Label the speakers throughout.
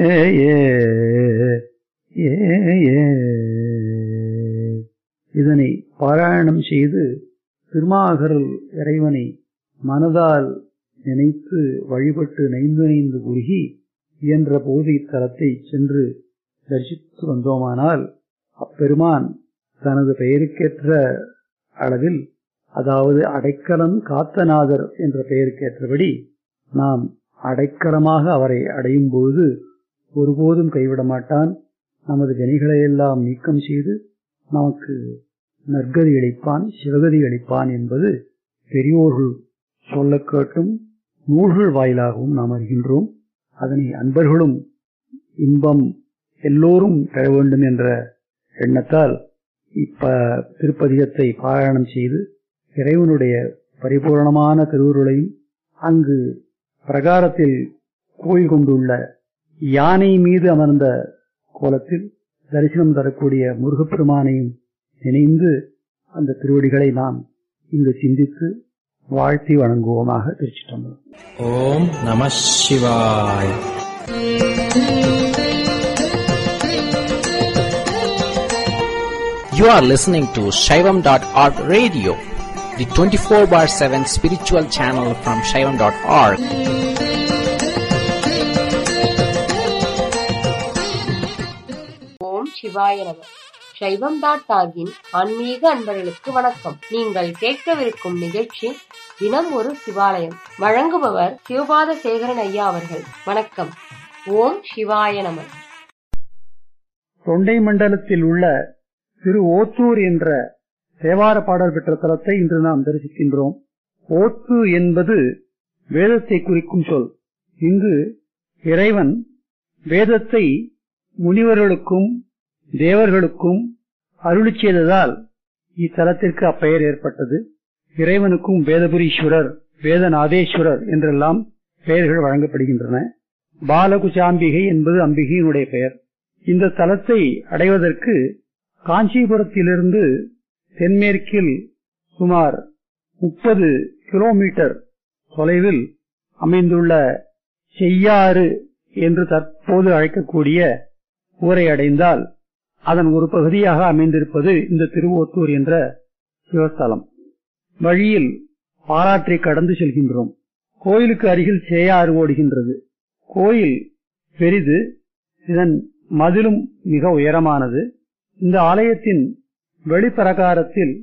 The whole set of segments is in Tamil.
Speaker 1: ஏ ஏ ஏ ஏ. இதனை பாராயணம் செய்து திருமாகரல் இறைவனை மனதால் நினைத்து வழிபட்டு நைந்து நைந்து உருகி இயன்ற போது இத்தலத்தை சென்று தரிசித்து வந்தோமானால் அப்பெருமான் தனது பெயருக்கேற்ற அளவில் அதாவது அடைக்கலம் காத்தநாதர் என்ற பெயருக்கேற்றபடி நாம் அடைக்கலமாக அவரை அடையும் பொழுது ஒருபோதும் கைவிட மாட்டான் நமது வினைகளையெல்லாம் நீக்கம் செய்து நமக்கு நற்கதி அளிப்பான் சிவகதி அளிப்பான் என்பது பெரியோர்கள் சொல்ல கேட்டும் நூல்கள் வாயிலாகவும் நாம் அறிகின்றோம் அதனை அன்பர்களும் இன்பம் எல்லோரும் பெற வேண்டும் என்ற எண்ணத்தால் இப்ப திருப்பதிகத்தை பாராயணம் செய்து இறைவனுடைய பரிபூரணமான திருவுருளையும் அங்கு பிரகாரத்தில் கோயில் கொண்டுள்ள யானை மீது அமர்ந்த கோலத்தில் தரிசனம் தரக்கூடிய முருகப்பெருமானையும் நினைந்து அந்த திருவடிகளை நாம் இங்கு சிந்தித்து வாழ்த்தி வணங்குவோமாக திருச்சிட்டம்பலம்
Speaker 2: ஓம் நம சிவாய் You are listening to Shaivam.org radio, the 24 bar 7 spiritual channel from Shaivam.org.
Speaker 3: ஓம் சிவாய நம சைவம் டாட் டாகின் ஆன்மீக அன்பர்களுக்கு வணக்கம் நீங்கள் கேட்கவிருக்கும் நிகழ்ச்சி தினம் ஒரு சிவாலயம் வழங்குபவர் சிவபாத சேகரன் ஐயா அவர்கள் வணக்கம் ஓம் சிவாய நம
Speaker 1: தொண்டை மண்டலத்தில் உள்ள திரு ஓத்தூர் என்ற தேவார பாடல் பெற்ற தலத்தை இன்று நாம் தரிசிக்கின்றோம் ஓத்து என்பது வேதத்தை குறிக்கும் சொல் இங்கு இறைவன் வேதத்தை முனிவர்களுக்கும் தேவர்களுக்கும் அருளி செய்ததால் இத்தலத்திற்கு அப்பெயர் ஏற்பட்டது இறைவனுக்கும் வேதபுரீஸ்வரர் வேதநாதேஸ்வரர் என்றெல்லாம் பெயர்கள் வழங்கப்படுகின்றன பாலகுசாம்பிகை என்பது அம்பிகையினுடைய பெயர் இந்த தலத்தை அடைவதற்கு காஞ்சிபுரத்திலிருந்து தென்மேற்கில் சுமார் முப்பது கிலோமீட்டர் தொலைவில் அமைந்துள்ள செய்யாறு என்று தற்போது அழைக்கக்கூடிய ஊரை அடைந்தால் அதன் ஒரு பகுதியாக அமைந்திருப்பது இந்த திருவோத்தூர் என்ற சிவஸ்தலம் வழியில் பாலாற்றை கடந்து செல்கின்றோம் கோயிலுக்கு அருகில் சேயாறு ஓடுகின்றது கோயில் பெரிது இதன் மதிலும் மிக உயரமானது இந்த ஆலயத்தின் வெளிப்பிரகாரத்தில்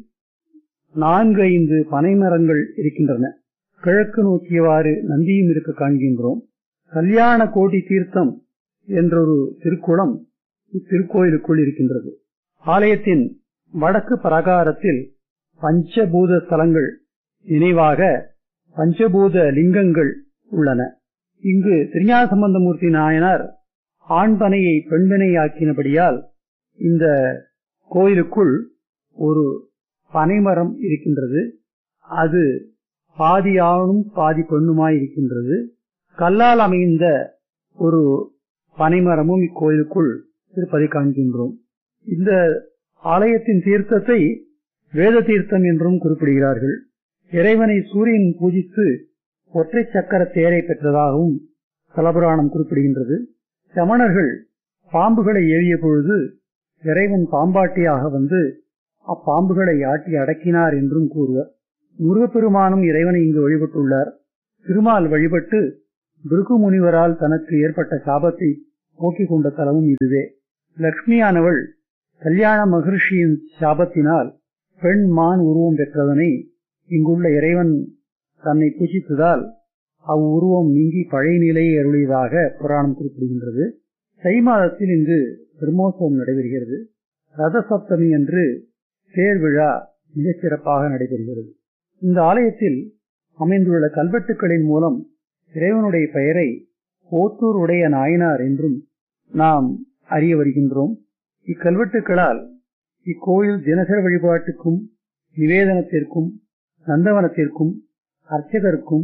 Speaker 1: நான்கு ஐந்து பனைமரங்கள் இருக்கின்றன கிழக்கு நோக்கியவாறு நந்தியும் இருக்க காண்கின்றோம் கல்யாண கோடி தீர்த்தம் என்றொரு திருக்குளம் இத்திருக்கோயிலுக்குள் இருக்கின்றது ஆலயத்தின் வடக்கு பிரகாரத்தில் பஞ்சபூத ஸ்தலங்கள் நினைவாக பஞ்சபூத லிங்கங்கள் உள்ளன இங்கு திருஞான சம்பந்தமூர்த்தி நாயனார் ஆண்பனையை பெண்பனையாக்கினபடியால் இந்த கோயிலுக்குள் ஒரு பனைமரம் இருக்கின்றது அது பாதி ஆணும் பாதி பெண்ணுமாய் இருக்கின்றது கல்லால் அமைந்த ஒரு பனைமரமும் இக்கோயிலுக்குள் இருப்பதை காண்கின்றோம் இந்த ஆலயத்தின் தீர்த்தத்தை வேத தீர்த்தம் என்றும் குறிப்பிடுகிறார்கள் இறைவனை சூரியன் பூஜித்து ஒற்றை சக்கர தேரை பெற்றதாகவும் தலபுராணம் குறிப்பிடுகின்றது சமணர்கள் பாம்புகளை ஏவிய பொழுது இறைவன் பாம்பாட்டியாக வந்து அப்பாம்புகளை ஆட்டி அடக்கினார் என்றும் கூறுவர் முருகப்பெருமானும் இறைவனை இங்கு வழிபட்டுள்ளார் திருமால் வழிபட்டு பிருகு முனிவரால் தனக்கு ஏற்பட்ட சாபத்தை போக்கிக் கொண்ட தலமும் இதுவே லக்ஷ்மியானவள் கல்யாண மகர்ஷியின் சாபத்தினால் பெண் மான் உருவம் பெற்றதனை இங்குள்ள இறைவன் தன்னை பூஜித்ததால் அவ்வுருவம் நீங்கி பழைய நிலையை அருளியதாக புராணம் குறிப்பிடுகின்றது தை மாதத்தில் இங்கு பிரம்மோற்சவம் நடைபெறுகிறது ரத சப்தமி அன்று தேர் விழா மிகச் சிறப்பாக நடைபெறுகிறது இந்த ஆலயத்தில் அமைந்துள்ள கல்வெட்டுக்களின் மூலம் இறைவனுடைய பெயரை ஓத்தூர் உடைய நாயனார் என்றும் நாம் அறிய வருகின்றோம் இக்கல்வெட்டுக்களால் இக்கோயில் தினசர வழிபாட்டுக்கும் நிவேதனத்திற்கும் நந்தவனத்திற்கும் அர்ச்சகருக்கும்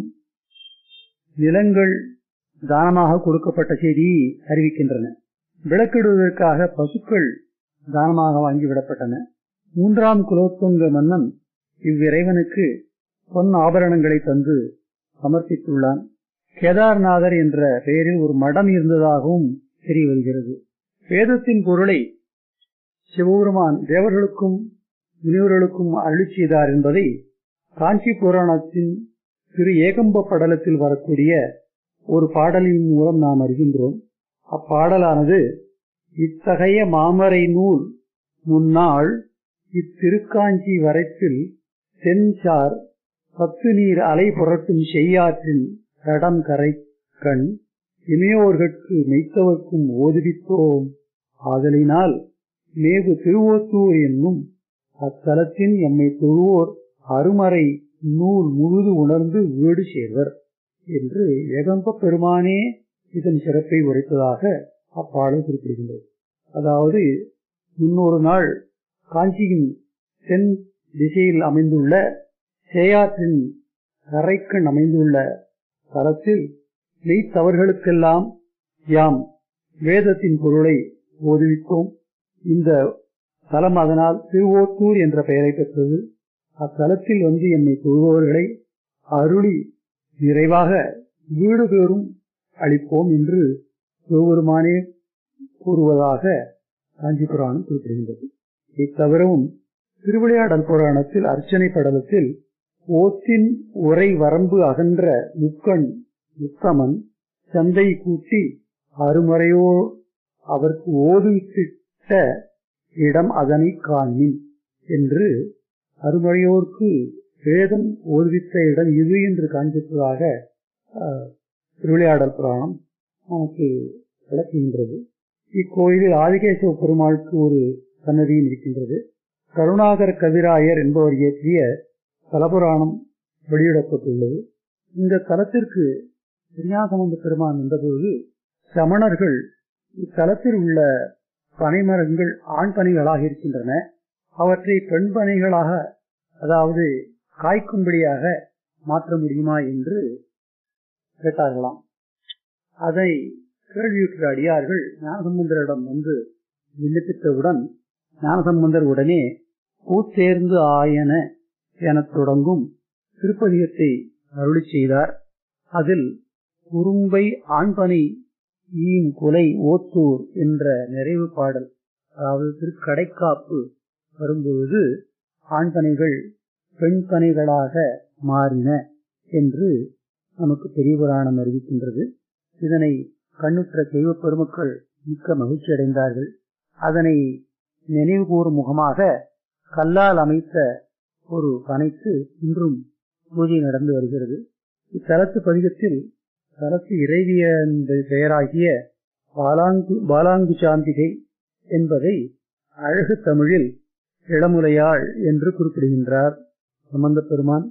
Speaker 1: நிலங்கள் தானமாக கொடுக்கப்பட்ட செய்தியை அறிவிக்கின்றன விளக்கிடுவதற்காக பசுக்கள் தானமாக வாங்கிவிடப்பட்டன மூன்றாம் குலோத்துங்க மன்னன் இவ்விறைவனுக்கு பொன் ஆபரணங்களை தந்து சமர்ப்பித்துள்ளான் கேதார்நாதர் என்ற பெயரில் ஒரு மடம் இருந்ததாகவும் தெரிய வருகிறது வேதத்தின் பொருளை சிவபெருமான் தேவர்களுக்கும் முனிவர்களுக்கும் அருளி செய்தார் என்பதை காஞ்சி புராணத்தின் திரு ஏகம்ப படலத்தில் வரக்கூடிய ஒரு பாடலின் மூலம் நாம் அறிகின்றோம் அப்பாடலானது இத்தகைய மாமரை நூல் முன்னாள் இத்திருக்காஞ்சி வரைத்தில் தென்சார் பத்து நீர் அலை புரட்டும் செய்யாற்றின் தடம் கரை கண் இமையோர்கட்கு மெய்த்தவர்க்கும் ஓதுவித்தோம் ஆதலினால் மேவு திருவோத்தூர் என்னும் அத்தலத்தின் எம்மை தொழுவோர் அருமறை நூல் முழுது உணர்ந்து வீடு சேர்வர் என்று ஏகம்ப பெருமானே இதன் சிறப்பை உரைத்ததாக அப்பாடல் குறிப்பிடுகின்றது அதாவது முன்னொரு நாள் காஞ்சியின் தென் திசையில் அமைந்துள்ள சேயாற்றின் கரைக்கண் அமைந்துள்ள தலத்தில் மெய்த்தவர்களுக்கெல்லாம் யாம் வேதத்தின் பொருளை ஓதுவித்தோம் இந்த தலம் அதனால் திருவோத்தூர் என்ற பெயரை பெற்றது அத்தலத்தில் வந்து என்னை தொழுபவர்களை அருளி நிறைவாக வீடு பேரும் அளிப்போம் என்று சிவபெருமானே கூறுவதாக காஞ்சி புராணம் குறிப்பிடுகின்றது இத்தவிரவும் திருவிளையாடல் புராணத்தில் அர்ச்சனை படலத்தில் ஓத்தின் உரை வரம்பு அகன்ற முக்கண் உத்தமன் சந்தை கூட்டி அருமறையோ அவருக்கு ஓதுவித்திட்ட இடம் அதனை காண்மின் என்று அருமறையோர்க்கு வேதம் ஓதுவித்த இடம் இது என்று காண்பிப்பதாக திருவிளையாடல் புராணம் நமக்கு விளக்குகின்றது இக்கோயிலில் ஆதிகேசவ பெருமாளுக்கு ஒரு சன்னதியும் இருக்கின்றது கருணாகர கவிராயர் என்பவர் இயற்றிய தலபுராணம் வெளியிடப்பட்டுள்ளது இந்த தலத்திற்கு விஞ்ஞாசமந்த பெருமான் வந்தபோது சமணர்கள் இத்தலத்தில் உள்ள பனைமரங்கள் ஆண் பனைகளாக இருக்கின்றன அவற்றை பெண் பனைகளாக அதாவது காய்க்கும்படியாக மாற்ற முடியுமா என்று கேட்டார்களாம் அதை கேள்வியுற்ற அடியார்கள் ஞானசம்பந்தரிடம் வந்து விண்ணப்பித்தவுடன் ஞானசம்பந்தர் உடனே பூத்தேர்ந்து ஆயன எனத் தொடங்கும் திருப்பதிகத்தை அருளி செய்தார் அதில் குறும்பை ஆண்பனை ஈன் குலை ஓத்தூர் என்ற நிறைவு பாடல் அதாவது திருக்கடைக்காப்பு வரும்பொழுது ஆண்பனைகள் பெண் பனைகளாக மாறின என்று நமக்கு பெரிய புராணம் அறிவிக்கின்றது இதனை கண்ணுற்ற தெய்வ பெருமக்கள் மிக்க மகிழ்ச்சி அடைந்தார்கள் அதனை நினைவு கூறும் முகமாக கல்லால் அமைத்த ஒரு பனைக்கு இன்றும் பூஜை நடந்து வருகிறது இத்தலத்து பதிகத்தில் தலத்து இறைவிய பெயராகிய பாலாங்கு பாலாங்கு சாந்திகை என்பதை அழகு தமிழில் இளமுலையாள் என்று குறிப்பிடுகின்றார் சம்பந்த பெருமான்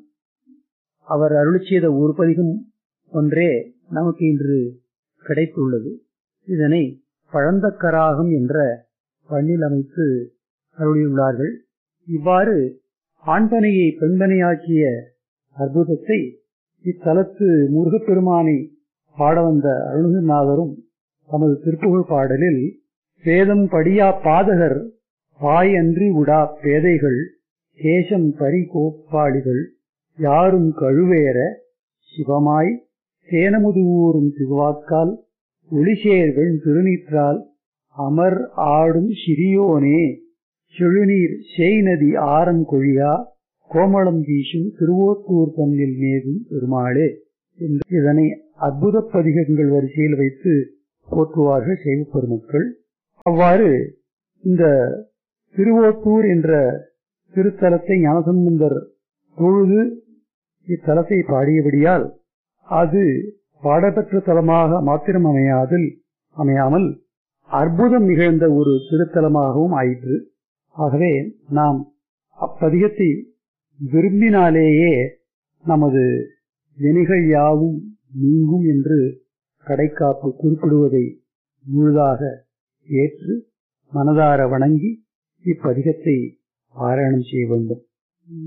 Speaker 1: அவர் அருளி செய்த ஒரு பதிகம் ஒன்றே நமக்கு இன்று கிடைத்துள்ளது இதனை பழந்தக்கராகம் என்ற பண்ணில் அமைத்து அருளியுள்ளார்கள் இவ்வாறு ஆண்பனையை பெண்பனையாக்கிய அற்புதத்தை இத்தலத்து முருகப்பெருமானை பாட வந்த அருணகிரிநாதரும் தமது திருப்புகழ் பாடலில் வேதம் படியா பாதகர் வாய் அன்றி உடா பேதைகள் கேசம் பரி கோப்பாளிகள் யாரும் கழுவேற சிவமாய் சேனமுது ஊறும் திருவாக்கால் ஒளிசேர்வெண் திருநீற்றால் அமர் ஆடும் சிறியோனே செழுநீர் செய்நதி ஆரம் கொழியா கோமளம் வீசும் திருவோத்தூர் தன்னில் மேதும் பெருமாளே என்று இதனை அற்புத பதிகங்கள் வரிசையில் வைத்து போற்றுவார்கள் செய்வ பெருமக்கள் அவ்வாறு இந்த திருவோத்தூர் என்ற திருத்தலத்தை ஞானசம்பந்தர் தொழுது இத்தலத்தை பாடியபடியால் அது பாடப்பெற்ற தலமாக மாத்திரம் அமையாதில் அமையாமல் அற்புதம் நிகழ்ந்த ஒரு திருத்தலமாகவும் ஆயிற்று ஆகவே நாம் அப்பதிகத்தை விரும்பினாலேயே நமது வினைகள் யாவும் நீங்கும் என்று கடைக்காப்பு குறிப்பிடுவதை முழுதாக ஏற்று மனதார வணங்கி இப்பதிகத்தை பாராயணம் செய்ய வேண்டும்